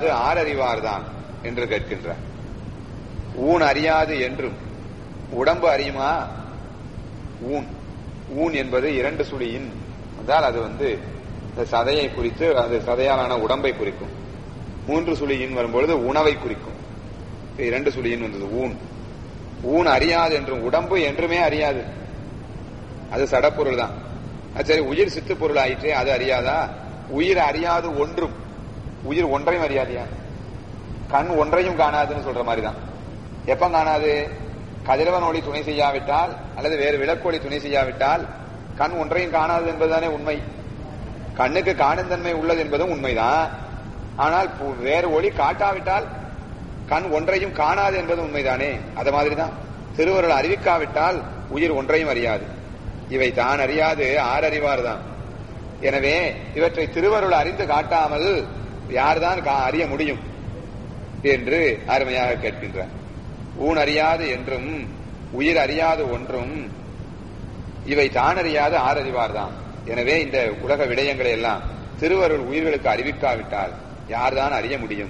ஆறறிவார்தான் என்று கேட்கின்றார் ஊன் அறியாது என்றும் உடம்பு அறியுமா ஊன் ஊன் என்பது இரண்டு சுழியின் என்றால் அது வந்து இந்த சதையை குறித்து அது சதையாலான உடம்பை குறிக்கும் மூன்று சுழியின் வரும்பொழுது உணவை குறிக்கும் இரண்டு சுழியின் வந்தது ஊன் ஊன் அறியாது என்றும் உடம்பு என்றுமே அறியாது அது சடப்பொருள் தான் சரி உயிர் சித்து பொருள் ஆயிற்றே அது அறியாதா உயிர் அறியாது ஒன்றும் உயிர் ஒன்றையும் அறியாதியா கண் ஒன்றையும் காணாதுன்னு சொல்ற மாதிரி தான் எப்ப காணாது கதிரவன் ஒளி துணை செய்யாவிட்டால் அல்லது வேறு விளக்கொளி துணை செய்யாவிட்டால் கண் ஒன்றையும் காணாது என்பதுதானே உண்மை கண்ணுக்கு காணும் தன்மை உள்ளது என்பதும் உண்மைதான் ஆனால் வேறு ஒளி காட்டாவிட்டால் கண் ஒன்றையும் காணாது என்பது உண்மைதானே அது மாதிரிதான் திருவருள் அறிவிக்காவிட்டால் உயிர் ஒன்றையும் அறியாது இவை தான் அறியாது ஆறறிவார் தான் எனவே இவற்றை திருவருள் அறிந்து காட்டாமல் யார்தான் அறிய முடியும் என்று அருமையாக கேட்கின்றார் ஊன் அறியாது என்றும் உயிர் அறியாது ஒன்றும் இவை தான் அறியாது ஆறறிவார் தான் எனவே இந்த உலக விடயங்களை எல்லாம் திருவருள் உயிர்களுக்கு அறிவிக்காவிட்டால் யார்தான் அறிய முடியும்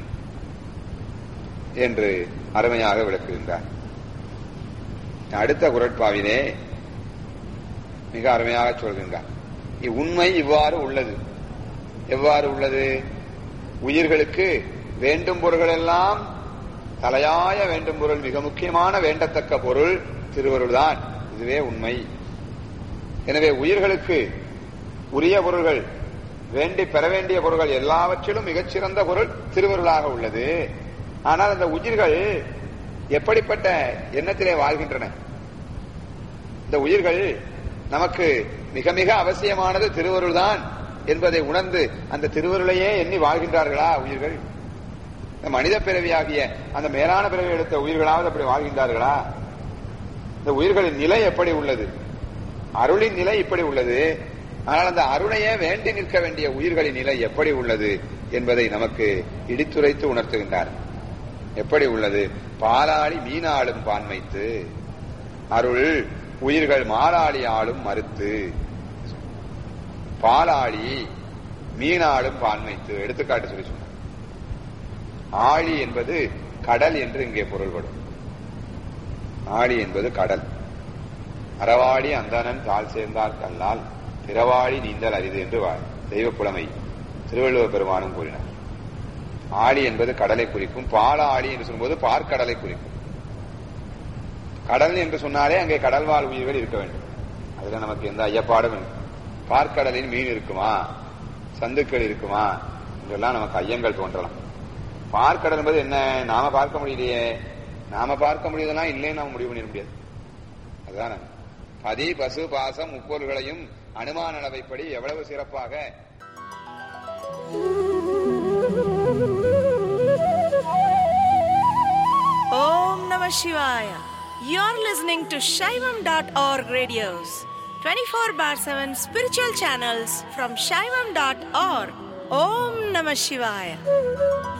என்று அருமையாக விளக்குகின்றார் அடுத்த குரட்பாவிலே மிக அருமையாக சொல்கின்றார் உண்மை இவ்வாறு உள்ளது எவ்வாறு உள்ளது உயிர்களுக்கு வேண்டும் பொருள்கள் எல்லாம் தலையாய வேண்டும் பொருள் மிக முக்கியமான வேண்டத்தக்க பொருள் திருவருள் தான் இதுவே உண்மை எனவே உயிர்களுக்கு உரிய பொருள்கள் வேண்டி பெற வேண்டிய பொருள்கள் எல்லாவற்றிலும் மிகச்சிறந்த பொருள் திருவருளாக உள்ளது ஆனால் அந்த உயிர்கள் எப்படிப்பட்ட எண்ணத்திலே வாழ்கின்றன இந்த உயிர்கள் நமக்கு மிக மிக அவசியமானது திருவருள் தான் என்பதை உணர்ந்து அந்த திருவருளையே எண்ணி வாழ்கின்றார்களா உயிர்கள் மனித பிறவியாகிய அந்த மேலான பிறவி எடுத்த உயிர்களாவது அப்படி வாழ்கின்றார்களா இந்த உயிர்களின் நிலை எப்படி உள்ளது அருளின் நிலை இப்படி உள்ளது ஆனால் அந்த அருணையே வேண்டி நிற்க வேண்டிய உயிர்களின் நிலை எப்படி உள்ளது என்பதை நமக்கு இடித்துரைத்து உணர்த்துகின்றார் எப்படி உள்ளது பாலாளி மீனாளும் பான்மைத்து அருள் உயிர்கள் மாலாளி ஆளும் மறுத்து பாலாளி மீனாளும் பான்மைத்து எடுத்துக்காட்டு சொல்லி சொன்னார் ஆழி என்பது கடல் என்று இங்கே பொருள்படும் ஆழி என்பது கடல் அறவாடி அந்தணன் தாள் சேர்ந்தார் கல்லால் பிறவாடி நீந்தல் அரிது என்று தெய்வ புலமை திருவள்ளுவர் பெருமானும் கூறினார் ஆழி என்பது கடலை குறிக்கும் பால ஆழி என்று சொல்லும்போது பார்க்கடலை குறிக்கும் கடல் என்று சொன்னாலே அங்கே கடல்வாழ் உயிர்கள் இருக்க வேண்டும் அதுல நமக்கு எந்த ஐயப்பாடும் பார்க்கடலில் மீன் இருக்குமா சந்துக்கள் இருக்குமா இதெல்லாம் நமக்கு ஐயங்கள் தோன்றலாம் பார்க்கடல் என்பது என்ன நாம பார்க்க முடியலையே நாம பார்க்க முடியுதெல்லாம் இல்லைன்னு நாம முடிவு பண்ணிட முடியாது அதுதானே பதி பசு பாசம் முப்பொருள்களையும் அனுமான அளவைப்படி எவ்வளவு சிறப்பாக ஓம் நம சிவாய you're listening to Saivam dot org radios twenty four by seven spiritual channels from Saivam dot org ஓம் நம சிவாய